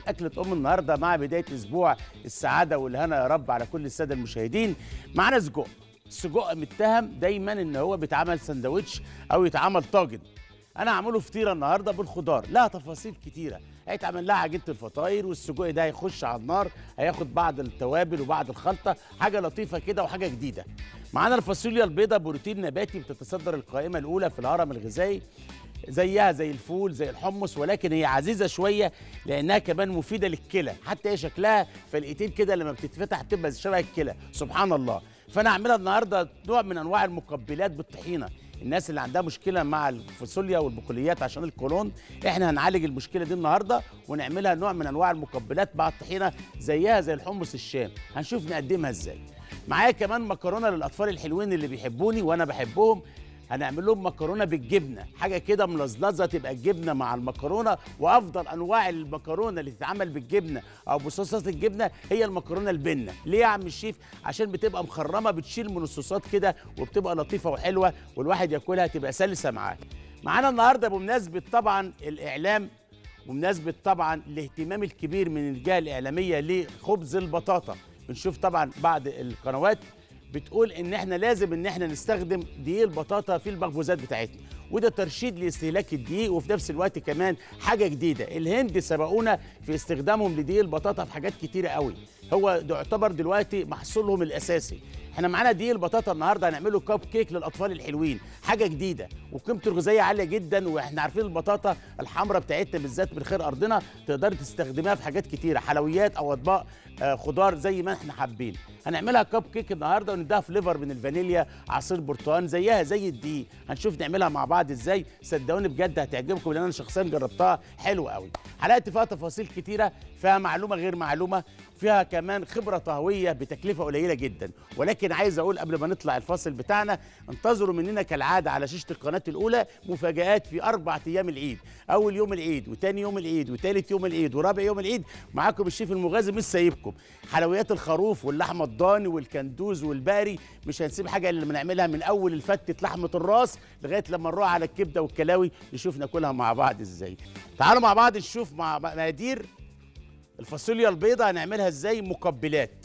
اكله ام النهارده مع بدايه اسبوع السعاده والهنا يا رب على كل الساده المشاهدين معانا سجق السجق متهم دايما ان هو بيتعمل سندوتش او يتعمل طاجن انا هعمله فطيره النهارده بالخضار لها تفاصيل كتيره هيتعمل لها عجينه الفطاير والسجق ده هيخش على النار هياخد بعض التوابل وبعض الخلطه حاجه لطيفه كده وحاجه جديده معانا الفاصوليا البيضاء بروتين نباتي بتتصدر القائمه الاولى في الهرم الغذائي زيها زي الفول زي الحمص ولكن هي عزيزه شويه لانها كمان مفيده للكلى حتى هي شكلها فلقيتين كده لما بتتفتح بتبقى شبه الكلى سبحان الله فانا هعملها النهارده نوع من انواع المقبلات بالطحينه الناس اللي عندها مشكله مع الفاصوليا والبقوليات عشان الكولون احنا هنعالج المشكله دي النهارده ونعملها نوع من انواع المقبلات مع الطحينه زيها زي الحمص الشام هنشوف نقدمها ازاي معايا كمان مكرونه للاطفال الحلوين اللي بيحبوني وانا بحبهم هنعمل لهم مكرونه بالجبنه حاجه كده ملزلزه تبقى الجبنه مع المكرونه وافضل انواع المكرونه اللي تتعمل بالجبنه او بصوصات الجبنه هي المكرونه البنه ليه يا عم الشيف عشان بتبقى مخرمه بتشيل من الصوصات كده وبتبقى لطيفه وحلوه والواحد ياكلها تبقى سلسه معاه معانا النهارده بمناسبه طبعا الاعلام وبمناسبه طبعا الاهتمام الكبير من الجهه الاعلاميه لخبز البطاطا بنشوف طبعا بعض القنوات بتقول ان احنا لازم ان احنا نستخدم دقيق البطاطا في المخبوزات بتاعتنا وده ترشيد لاستهلاك الدقيق وفي نفس الوقت كمان حاجه جديده الهند سبقونا في استخدامهم لدقيق البطاطا في حاجات كتيره قوي هو ده يعتبر دلوقتي محصولهم الاساسي احنا معانا دقيق البطاطا النهارده هنعمله كاب كيك للاطفال الحلوين حاجه جديده وقيمته الغذائيه عاليه جدا واحنا عارفين البطاطا الحمراء بتاعتنا بالذات من خير ارضنا تقدري تستخدميها في حاجات كتيره حلويات او اطباق آه خضار زي ما احنا حابين هنعملها كاب كيك النهارده ونديها فليفر من الفانيليا عصير برتقال زيها زي الدقيق هنشوف نعملها مع بعض ازاي صدقوني بجد هتعجبكم لان انا شخصيا جربتها حلوه قوي حلقتي فيها تفاصيل كتيره فيها معلومه غير معلومه فيها كمان خبره طهويه بتكلفه قليله جدا ولكن عايز اقول قبل ما نطلع الفاصل بتاعنا انتظروا مننا كالعاده على شاشه القناه الاولى مفاجات في اربع ايام العيد اول يوم العيد وتاني يوم العيد وتالت يوم العيد ورابع يوم العيد معاكم الشيف المغازي مش سايبكم حلويات الخروف واللحمه الضاني والكندوز والباري مش هنسيب حاجه اللي بنعملها من اول الفتة لحمه الراس لغايه لما نروح على الكبده والكلاوي نشوف ناكلها مع بعض ازاي تعالوا مع بعض نشوف مع مقادير الفاصوليا البيضاء هنعملها ازاي مقبلات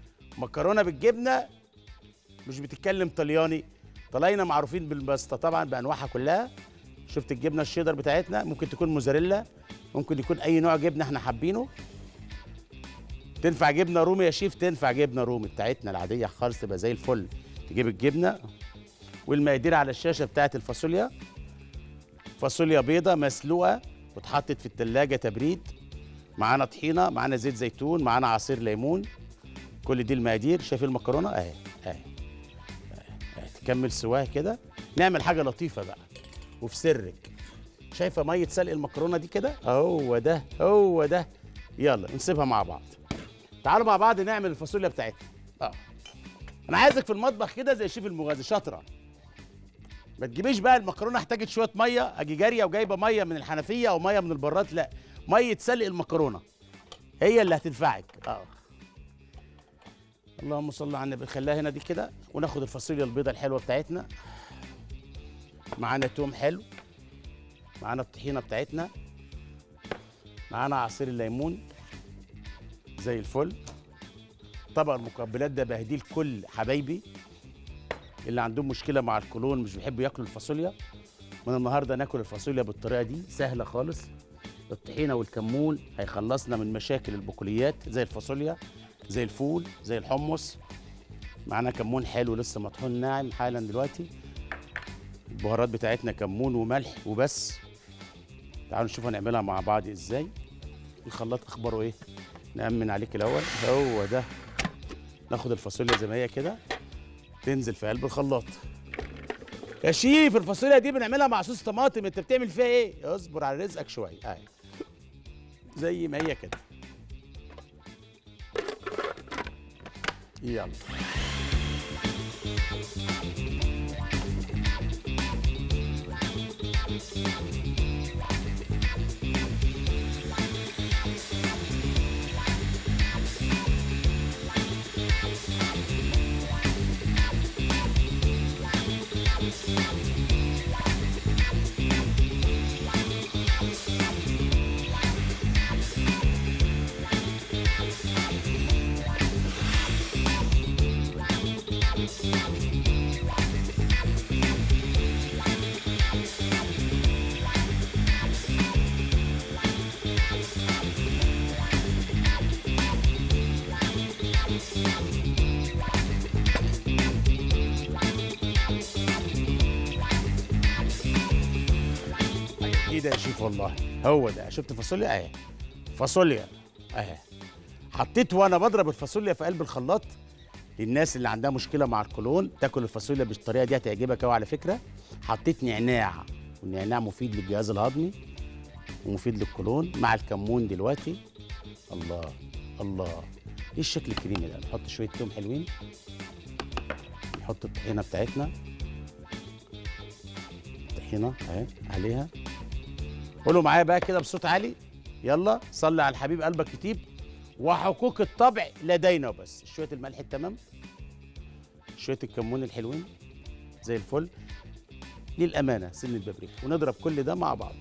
مكرونه بالجبنه مش بتتكلم طلياني طلاينه معروفين بالباستا طبعا بانواعها كلها شفت الجبنه الشيدر بتاعتنا ممكن تكون موزاريلا ممكن يكون اي نوع جبنه احنا حابينه تنفع جبنه رومي يا شيف تنفع جبنه رومي بتاعتنا العاديه خالص تبقى زي الفل تجيب الجبنه والمقادير على الشاشه بتاعت الفاصوليا فاصوليا بيضه مسلوقه واتحطت في التلاجة تبريد معانا طحينه معانا زيت زيتون معانا عصير ليمون كل دي المقادير شايف المكرونه اهي اهي اهي تكمل سواها كده نعمل حاجه لطيفه بقى وفي سرك شايفه ميه سلق المكرونه دي كده هو ده هو ده يلا نسيبها مع بعض تعالوا مع بعض نعمل الفاصوليا بتاعتنا اه انا عايزك في المطبخ كده زي شيف المغازي شاطره ما تجيبيش بقى المكرونه احتاجت شويه ميه اجي جاريه وجايبه ميه من الحنفيه او ميه من البراد لا ميه سلق المكرونه هي اللي هتنفعك اه اللهم صل على النبي خليها هنا دي كده وناخد الفاصوليا البيضاء الحلوه بتاعتنا معانا توم حلو معانا الطحينه بتاعتنا معانا عصير الليمون زي الفل طبق المقبلات ده بهديه لكل حبايبي اللي عندهم مشكله مع الكولون مش بيحبوا ياكلوا الفاصوليا من النهارده ناكل الفاصوليا بالطريقه دي سهله خالص الطحينه والكمون هيخلصنا من مشاكل البقوليات زي الفاصوليا زي الفول زي الحمص معانا كمون حلو لسه مطحون ناعم حالا دلوقتي البهارات بتاعتنا كمون وملح وبس تعالوا نشوف هنعملها مع بعض ازاي الخلاط اخباره ايه نأمن عليك الاول هو ده ناخد الفاصوليا زي ما هي كده تنزل في قلب الخلاط يا شيف الفاصوليا دي بنعملها مع صوص طماطم انت بتعمل فيها ايه اصبر على رزقك شويه اهي زي ما هي كده يلا ايدي يا شيف والله هو ده شفت الفاصوليا اهي فاصوليا اهي حطيت وانا بضرب الفاصوليا في قلب الخلاط للناس اللي عندها مشكله مع القولون تاكل الفاصوليا بالطريقه دي هتعجبك قوي على فكره حطيت نعناع والنعناع مفيد للجهاز الهضمي ومفيد للقولون مع الكمون دلوقتي الله الله ايه الشكل الكريمي ده نحط شويه توم حلوين نحط الطحينه بتاعتنا الطحينه اهي عليها قولوا معايا بقى كده بصوت عالي يلا صلي على الحبيب قلبك كتيب وحقوق الطبع لدينا وبس شويه الملح التمام شويه الكمون الحلوين زي الفل للامانه سن البابريكا ونضرب كل ده مع بعض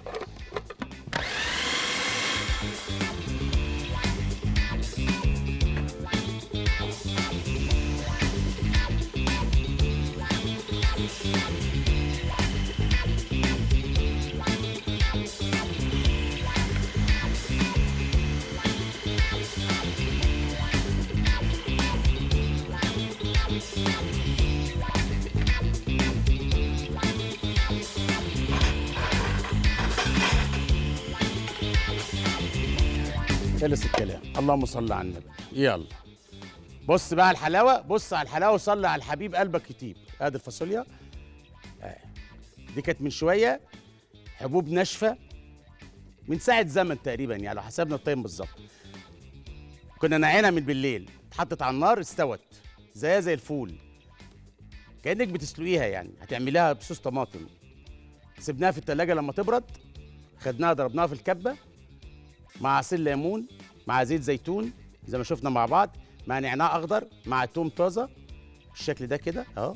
خلص الكلام اللهم صل على النبي يلا بص بقى على الحلاوه بص على الحلاوه وصلي على الحبيب قلبك كتيب ادي الفاصوليا آه. دي كانت من شويه حبوب ناشفه من ساعه زمن تقريبا يعني لو حسبنا التايم بالظبط كنا نعينها من بالليل اتحطت على النار استوت زيها زي الفول كانك بتسلقيها يعني هتعمليها بصوص طماطم سيبناها في التلاجة لما تبرد خدناها ضربناها في الكبه مع عصير ليمون مع زيت زيتون زي ما شفنا مع بعض مع نعناع اخضر مع توم طازه بالشكل ده كده اهو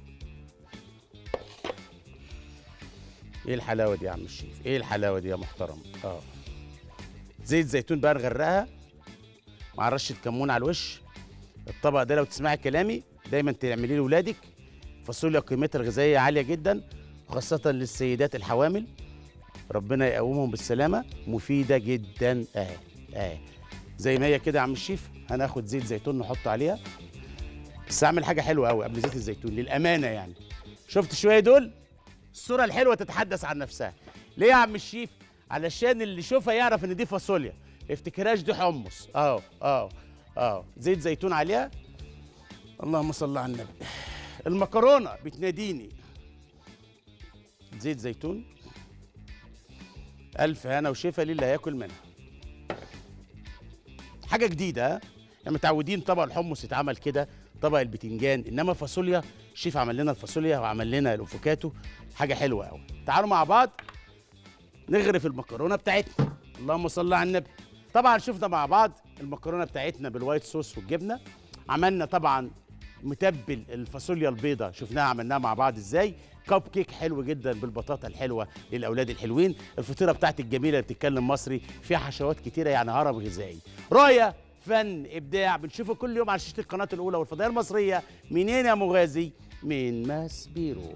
ايه الحلاوه دي يا عم الشيف ايه الحلاوه دي يا محترم اه زيت زيتون بقى نغرقها مع رشه كمون على الوش الطبق ده لو تسمعي كلامي دايما تعمليه لاولادك فاصوليا قيمتها الغذائيه عاليه جدا وخاصه للسيدات الحوامل ربنا يقومهم بالسلامه مفيده جدا اهي اهي زي ما هي كده يا عم الشيف هناخد زيت زيتون نحطه عليها بس اعمل حاجه حلوه قوي قبل زيت الزيتون للامانه يعني شفت شويه دول الصوره الحلوه تتحدث عن نفسها ليه يا عم الشيف علشان اللي يشوفها يعرف ان دي فاصوليا افتكراش دي حمص اه اه اه زيت زيتون عليها اللهم صل على النبي المكرونه بتناديني زيت زيتون ألف هنا وشفا للي هياكل منها حاجة جديدة ها يعني متعودين طبق الحمص يتعمل كده طبق البتنجان إنما فاصوليا الشيف عمل لنا الفاصوليا وعمل لنا الأفوكاتو حاجة حلوة قوي تعالوا مع بعض نغرف المكرونة بتاعتنا اللهم صل على النبي طبعا شفنا مع بعض المكرونة بتاعتنا بالوايت صوص والجبنة عملنا طبعا متبل الفاصوليا البيضاء شفناها عملناها مع بعض ازاي كب كيك حلو جدا بالبطاطا الحلوه للاولاد الحلوين الفطيره بتاعتي الجميله اللي بتتكلم مصري فيها حشوات كتيره يعني هرم غذائي رؤيه فن ابداع بنشوفه كل يوم على شاشه القناه الاولى والفضائيه المصريه منين يا مغازي من ماس بيرو